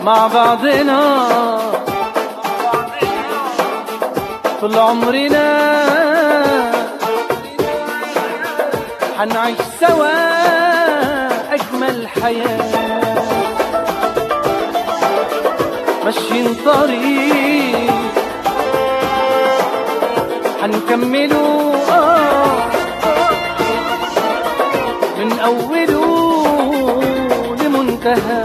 مع بعضنا طول عمرنا حنعيش سوا أجمل حياة ماشيين طريق حنكمله آه من أوله لمنتهى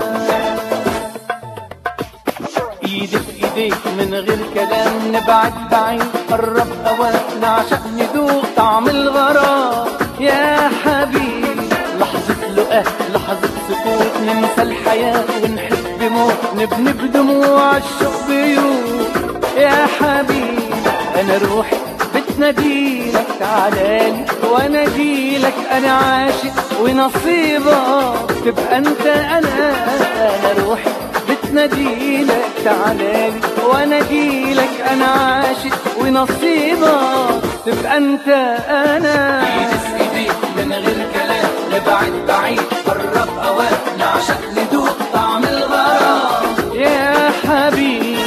ايدي في ايديك من غير كلام نبعد بعيد قرب اوان نعشق ندوق طعم الغرام يا حبيبي لحظة لقاه لحظة سكوت ننسى الحياة ونحب موت نبني بدموع الشوق بيوت يا حبيبي انا روحي بتناديلك تعالالي وانا اجيلك انا عاشق ونصيبك تبقى انت انا انا روحي بتناديلك تعالالي وانا اجيلك انا عاشق ونصيبك تبقى انت انا ايدي في ايديك من غير كلام نبعد بعيد قرب اوان نعشق ندوق طعم الغرام يا حبيبي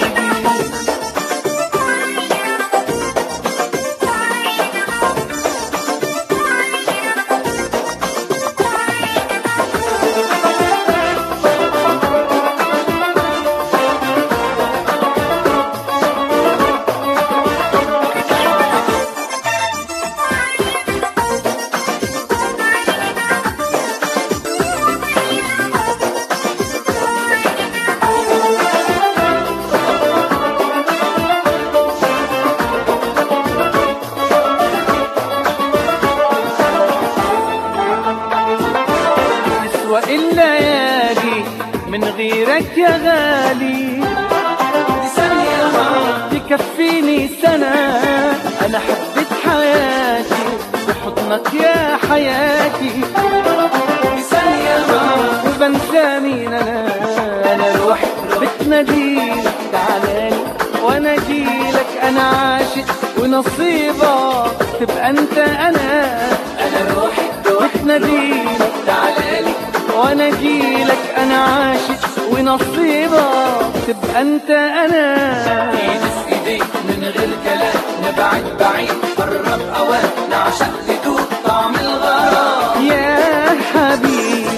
تسوى الليالي من غيرك يا غالي ثانية معاك تكفيني سنة أنا حبيت حياتي بحضنك يا حياتي ثانية معاك وبنسى مين أنا أنا روحي بتناديلك تعالالي وأنا أجيلك أنا عاشق ونصيبك تبقى أنت أنا انا روحي بتناديلك تعالالي وانا اجيلك انا عاشق ونصيبك تبقى انت انا ايدي في ايديك من غير كلام نبعد بعيد قرب اوان نعشق ندوق طعم الغرام يا حبيبي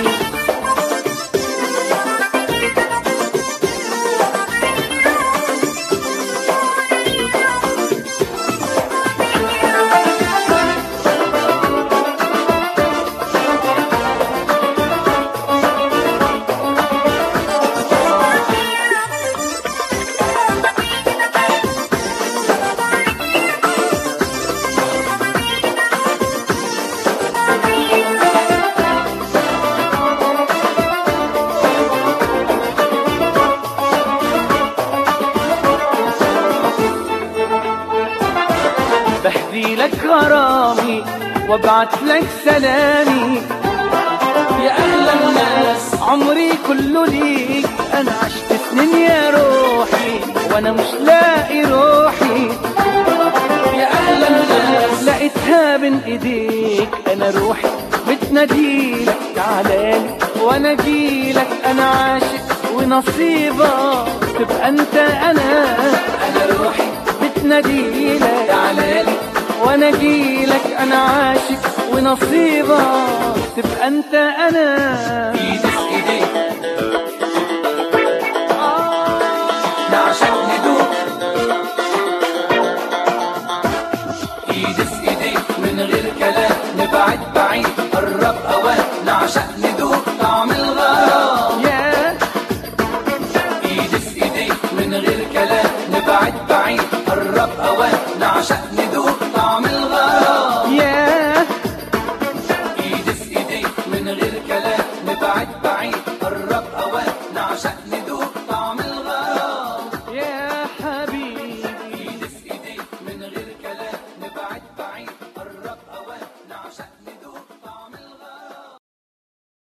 بهدي لك غرامي وابعت لك سلامي يا اهل الناس عمري كله ليك انا عشت سنين يا روحي وانا مش لاقي روحي يا اهل الناس لقيتها بين ايديك انا روحي بتناديلك تعالالي وانا اجيلك انا عاشق ونصيبك تبقى انت انا انا روحي بتناديلك تعالالي وانا اجيلك انا عاشق ونصيبك تبقى انت انا ايدي في ايديك نعشق